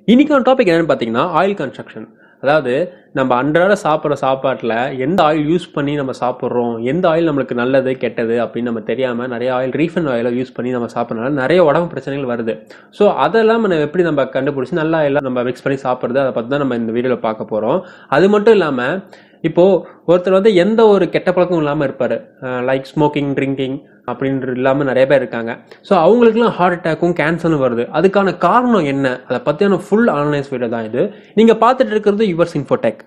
இன்னைக்கான டாபிக் என்னன்னு பார்த்தீங்கன்னா ஆயில் கன்ஸ்ட்ரக்ஷன் அதாவது நம்ம அன்றாட சாப்பிட்ற சாப்பாட்டில் எந்த ஆயில் யூஸ் பண்ணி நம்ம சாப்பிட்றோம் எந்த ஆயில் நம்மளுக்கு நல்லது கெட்டது அப்படின்னு நம்ம தெரியாமல் நிறைய ஆயில் ரீஃபண்ட் ஆயிலை யூஸ் பண்ணி நம்ம சாப்பிட்றனால நிறைய உடம்பு பிரச்சனைகள் வருது ஸோ அதெல்லாம் நம்ம எப்படி நம்ம கண்டுபிடிச்சி நல்ல ஆயிலாம் நம்ம மிக்ஸ் பண்ணி சாப்பிட்றது அதை பற்றி தான் நம்ம இந்த வீடியோவில் பார்க்க போகிறோம் அது மட்டும் இல்லாமல் இப்போ ஒருத்தர் வந்து எந்த ஒரு கெட்ட பழக்கமும் இல்லாமல் இருப்பார் லைக் ஸ்மோக்கிங் ட்ரிங்கிங் அப்படின்ற இல்லாமல் நிறைய பேர் இருக்காங்க ஸோ அவங்களுக்குலாம் ஹார்ட் அட்டாக்கும் கேன்சரும் வருது அதுக்கான காரணம் என்ன அதை பற்றியான ஃபுல் அனலைஸ் வீடியோ தான் இது நீங்கள் பார்த்துட்டு இருக்கிறது யுவர் இன்ஃபோடெக்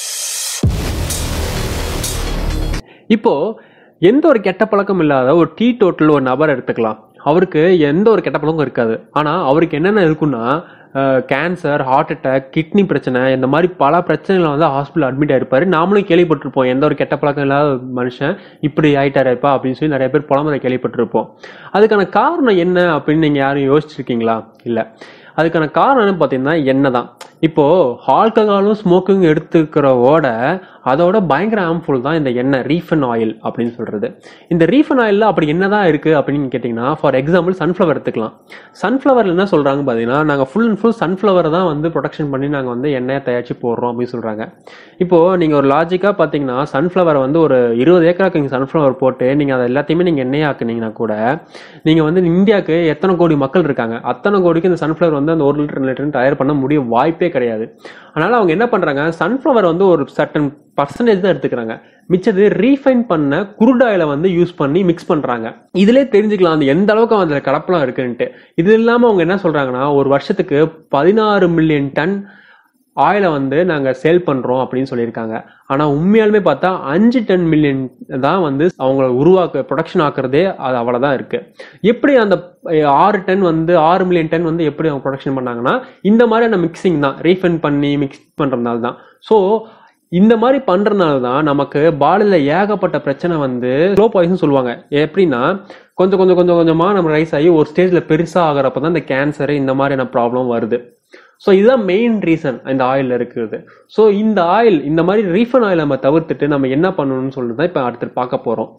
இப்போ எந்த ஒரு கெட்ட பழக்கம் இல்லாத ஒரு டீ டோட்டல் ஒரு நபர் எடுத்துக்கலாம் அவருக்கு எந்த ஒரு கெட்ட பழக்கமும் இருக்காது ஆனால் அவருக்கு என்னென்ன இருக்குன்னா கேன்சர் ஹார்ட் அட்டாக் கிட்னி பிரச்சனை இந்த மாதிரி பல பிரச்சனைகள் வந்து ஹாஸ்பிட்டல் அட்மிட் ஆயிருப்பாரு நாமளும் கேள்விப்பட்டிருப்போம் எந்த ஒரு கெட்ட பழக்கம் இல்லாத மனுஷன் இப்படி ஆயிட்டாருப்பா அப்படின்னு சொல்லி நிறைய பேர் புலம்புறதை கேள்விப்பட்டிருப்போம் அதுக்கான காரணம் என்ன அப்படின்னு நீங்கள் யாரும் யோசிச்சிருக்கீங்களா இல்லை அதுக்கான காரணம் என்ன பார்த்தீங்கன்னா எண்ணெய் தான் இப்போ ஆல்கஹாலும் ஸ்மோக்கிங் எடுத்துக்கிறவோட அதோட பயங்கர ஹார்ம்ஃபுல் தான் இந்த எண்ணெய் ரீஃபன் ஆயில் அப்படின்னு சொல்றது இந்த ரீஃபன் ஆயிலில் அப்படி என்னதான் இருக்கு அப்படின்னு கேட்டிங்கன்னா ஃபார் எக்ஸாம்பிள் சன்ஃப்ளவர் எடுத்துக்கலாம் சன்ஃப்ளவரில் என்ன சொல்றாங்க பார்த்தீங்கன்னா நாங்கள் ஃபுல் அண்ட் ஃபுல் சன்ஃப்ளவர் தான் வந்து ப்ரொடக்ஷன் பண்ணி நாங்கள் வந்து எண்ணெயை தயாரிச்சு போடுறோம் அப்படின்னு சொல்றாங்க இப்போ நீங்கள் ஒரு லாஜிக்காக பார்த்தீங்கன்னா சன்ஃப்ளவர் வந்து ஒரு இருபது ஏக்கராக்கு நீங்கள் சன்ஃப்ளவர் போட்டு நீங்கள் அதை எல்லாத்தையுமே நீங்கள் எண்ணெயாக்குனீங்கன்னா கூட நீங்கள் வந்து இந்தியாவுக்கு எத்தனை கோடி மக்கள் இருக்காங்க அத்தனை கோடிக்கு இந்த சன்ஃப்ளவர் வந்து அந்த ஒரு லிட்டர் ரெண்டு லிட்டர் தயார் பண்ண முடிய வாய்ப்பே கிடையாது அதனால அவங்க என்ன பண்றாங்க சன்ஃப்ளவர் வந்து ஒரு சர்டன் பர்சன்டேஜ் தான் எடுத்துக்கிறாங்க மிச்சது ரீஃபைன் பண்ண குருடாயில வந்து யூஸ் பண்ணி மிக்ஸ் பண்றாங்க இதுலயே தெரிஞ்சுக்கலாம் அந்த எந்த அளவுக்கு அதுல கலப்படம் இருக்குன்ட்டு இது இல்லாம அவங்க என்ன சொல்றாங்கன்னா ஒரு வருஷத்துக்கு பதினாறு மில்லியன் டன் ஆயிலை வந்து நாங்கள் சேல் பண்ணுறோம் அப்படின்னு சொல்லியிருக்காங்க ஆனால் உண்மையாலுமே பார்த்தா அஞ்சு டன் மில்லியன் தான் வந்து அவங்கள உருவாக்க ப்ரொடக்ஷன் ஆக்குறதே அது அவ்வளோதான் இருக்கு எப்படி அந்த அஹ், ஆறு டன் வந்து ஆறு மில்லியன் டன் வந்து எப்படி அவங்க ப்ரொடக்ஷன் பண்ணாங்கன்னா இந்த மாதிரியான மிக்சிங் தான் ரீஃபைன் பண்ணி மிக்ஸ் பண்ணுறதுனால தான் ஸோ இந்த மாதிரி பண்றதுனால தான் நமக்கு பாடியில் ஏகப்பட்ட பிரச்சனை வந்து ஸ்லோ பாய்சன் சொல்லுவாங்க எப்படின்னா கொஞ்சம் கொஞ்சம் கொஞ்சம் கொஞ்சமாக நம்ம ரைஸ் ஆகி ஒரு ஸ்டேஜில் பெருசாக ஆகிறப்ப தான் இந்த கேன்சர் இந்த மாதிரியான ப்ராப்ளம் வருது ஸோ இதுதான் மெயின் ரீசன் இந்த ஆயிலில் இருக்கிறது ஸோ இந்த ஆயில் இந்த மாதிரி ரீஃபன் ஆயில் நம்ம தவிர்த்துட்டு நம்ம என்ன பண்ணணும்னு சொல்லிட்டு தான் இப்போ அடுத்து பார்க்க போகிறோம்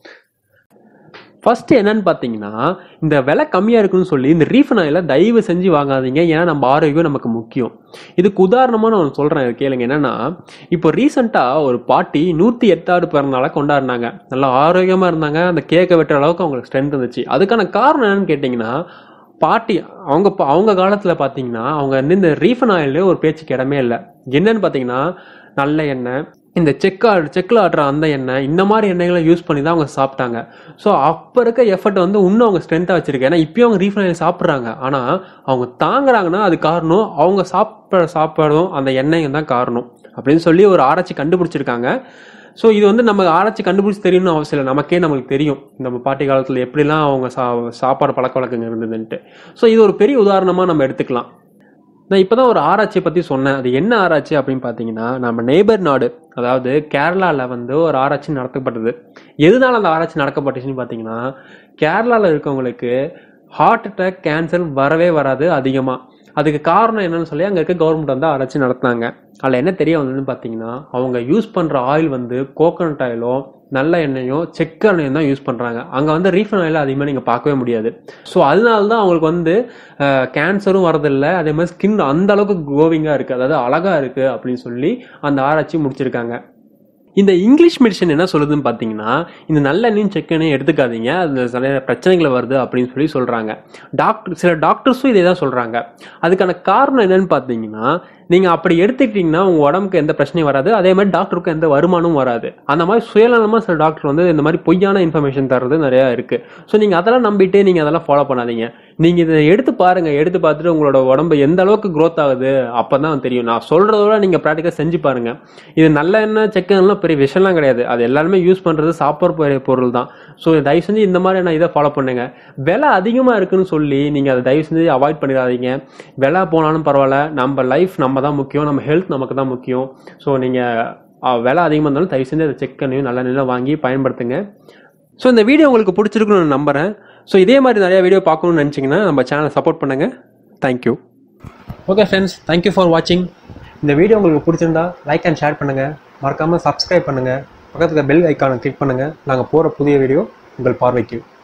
ஃபர்ஸ்ட் என்னன்னு பார்த்தீங்கன்னா இந்த விலை கம்மியாக இருக்குன்னு சொல்லி இந்த ரீஃபன் ஆயிலை தயவு செஞ்சு வாங்காதீங்க ஏன்னா நம்ம ஆரோக்கியம் நமக்கு முக்கியம் இதுக்கு உதாரணமாக நான் சொல்கிறேன் கேளுங்க என்னன்னா இப்போ ரீசெண்டாக ஒரு பாட்டி நூற்றி எட்டாவது பிறந்தநாளை கொண்டாடினாங்க நல்லா ஆரோக்கியமாக இருந்தாங்க அந்த கேக்கை வெட்டுற அளவுக்கு அவங்களுக்கு ஸ்ட்ரென்த் இருந்துச்சு அதுக்கான காரணம் என்னன்னு கேட்டிங்கன்னா பாட்டி அவங்க ப- அவங்க காலத்தில் பார்த்தீங்கன்னா அவங்க வந்து இந்த ரீஃபன் ஆயிலே ஒரு பேச்சுக்கு இடமே இல்லை என்னன்னு பார்த்தீங்கன்னா நல்ல எண்ணெய் இந்த செக்கா செக்கில் ஆடுற அந்த எண்ணெய் இந்த மாதிரி எண்ணெய்களை யூஸ் பண்ணி தான் அவங்க சாப்பிட்டாங்க ஸோ அப்போ இருக்க எஃபர்ட் வந்து இன்னும் அவங்க ஸ்ட்ரென்த்தாக வச்சிருக்கு ஏன்னா இப்பயும் அவங்க ரீஃபன் ஆயில் சாப்பிட்றாங்க ஆனால் அவங்க தாங்குறாங்கன்னா அது காரணம் அவங்க சாப்பிட்ற சாப்பாடும் அந்த எண்ணெயும் தான் காரணம் அப்படின்னு சொல்லி ஒரு ஆராய்ச்சி கண்டுபிடிச்சிருக்காங்க ஸோ இது வந்து நம்ம ஆராய்ச்சி கண்டுபிடிச்சி தெரியணும்னு அவசியம் இல்லை நமக்கே நமக்கு தெரியும் நம்ம பாட்டி காலத்தில் எப்படிலாம் அவங்க சா சாப்பாடு பழக்க வழக்கங்கள் இருந்ததுன்ட்டு ஸோ இது ஒரு பெரிய உதாரணமாக நம்ம எடுத்துக்கலாம் நான் இப்போதான் ஒரு ஆராய்ச்சியை பற்றி சொன்னேன் அது என்ன ஆராய்ச்சி அப்படின்னு பார்த்தீங்கன்னா நம்ம நெய்பர் நாடு அதாவது கேரளாவில் வந்து ஒரு ஆராய்ச்சி நடத்தப்பட்டது எதனால அந்த ஆராய்ச்சி நடக்கப்பட்டுச்சுன்னு பார்த்தீங்கன்னா கேரளாவில் இருக்கவங்களுக்கு ஹார்ட் அட்டாக் கேன்சர் வரவே வராது அதிகமாக அதுக்கு காரணம் என்னன்னு சொல்லி அங்கே இருக்க கவர்மெண்ட் வந்து ஆராய்ச்சி நடத்தினாங்க அதில் என்ன தெரிய வந்ததுன்னு பார்த்தீங்கன்னா அவங்க யூஸ் பண்ணுற ஆயில் வந்து கோகோனட் ஆயிலோ நல்ல எண்ணெயோ செக் எண்ணெயும் தான் யூஸ் பண்ணுறாங்க அங்கே வந்து ரீஃபன் ஆயில் அதிகமாக நீங்கள் பார்க்கவே முடியாது ஸோ அதனால தான் அவங்களுக்கு வந்து கேன்சரும் வரதில்லை அதே மாதிரி ஸ்கின் அந்த அளவுக்கு க்ளோவிங்காக இருக்குது அதாவது அழகாக இருக்குது அப்படின்னு சொல்லி அந்த ஆராய்ச்சி முடிச்சிருக்காங்க இந்த இங்கிலீஷ் மெடிசன் என்ன சொல்லுதுன்னு பார்த்தீங்கன்னா இந்த நல்லெண்ணெயும் செக்கெண்ணையும் எடுத்துக்காதீங்க அது நிறைய பிரச்சனைகள் வருது அப்படின்னு சொல்லி சொல்கிறாங்க டாக்டர் சில டாக்டர்ஸும் இதே தான் சொல்கிறாங்க அதுக்கான காரணம் என்னன்னு பார்த்தீங்கன்னா நீங்கள் அப்படி எடுத்துக்கிட்டிங்கன்னா உங்கள் உடம்புக்கு எந்த பிரச்சனையும் வராது அதே மாதிரி டாக்டருக்கும் எந்த வருமானமும் வராது அந்த மாதிரி சுயநலமாக சில டாக்டர் வந்து இந்த மாதிரி பொய்யான இன்ஃபர்மேஷன் தர்றது நிறையா இருக்குது ஸோ நீங்கள் அதெல்லாம் நம்பிட்டு நீங்கள் அதெல்லாம் ஃபாலோ பண்ணாதீங்க நீங்கள் இதை எடுத்து பாருங்கள் எடுத்து பார்த்துட்டு உங்களோட உடம்பு எந்த அளவுக்கு க்ரோத் ஆகுது அப்போ தான் தெரியும் நான் சொல்கிறதோட நீங்கள் ப்ராக்டிக்காக செஞ்சு பாருங்கள் இது நல்ல எண்ணெய் செக்கெல்லாம் பெரிய விஷயம்லாம் கிடையாது அது எல்லாருமே யூஸ் பண்ணுறது சாப்பிட்ற பொருள் தான் ஸோ தயவு செஞ்சு இந்த மாதிரி நான் இதை ஃபாலோ பண்ணுங்க விலை அதிகமாக இருக்குன்னு சொல்லி நீங்கள் அதை தயவு செஞ்சு அவாய்ட் பண்ணிடாதீங்க விலை போனாலும் பரவாயில்ல நம்ம லைஃப் நம்ம தான் முக்கியம் நம்ம ஹெல்த் நமக்கு தான் முக்கியம் ஸோ நீங்கள் விலை அதிகமாக இருந்தாலும் தயவு செஞ்சு அதை செக் பண்ணியும் நல்ல நிலை வாங்கி பயன்படுத்துங்க ஸோ இந்த வீடியோ உங்களுக்கு பிடிச்சிருக்குன்னு நான் நம்புகிறேன் ஸோ இதே மாதிரி நிறைய வீடியோ பார்க்கணும்னு நினச்சிங்கன்னா நம்ம சேனலை சப்போர்ட் பண்ணுங்கள் thank you okay friends thank you for வாட்சிங் இந்த வீடியோ உங்களுக்கு பிடிச்சிருந்தா லைக் அண்ட் ஷேர் பண்ணுங்கள் மறக்காமல் சப்ஸ்கிரைப் பண்ணுங்கள் பக்கத்தில் பெல் ஐக்கானை கிளிக் பண்ணுங்கள் நாங்கள் போகிற புதிய வீடியோ உங்கள் பார்வைக்கு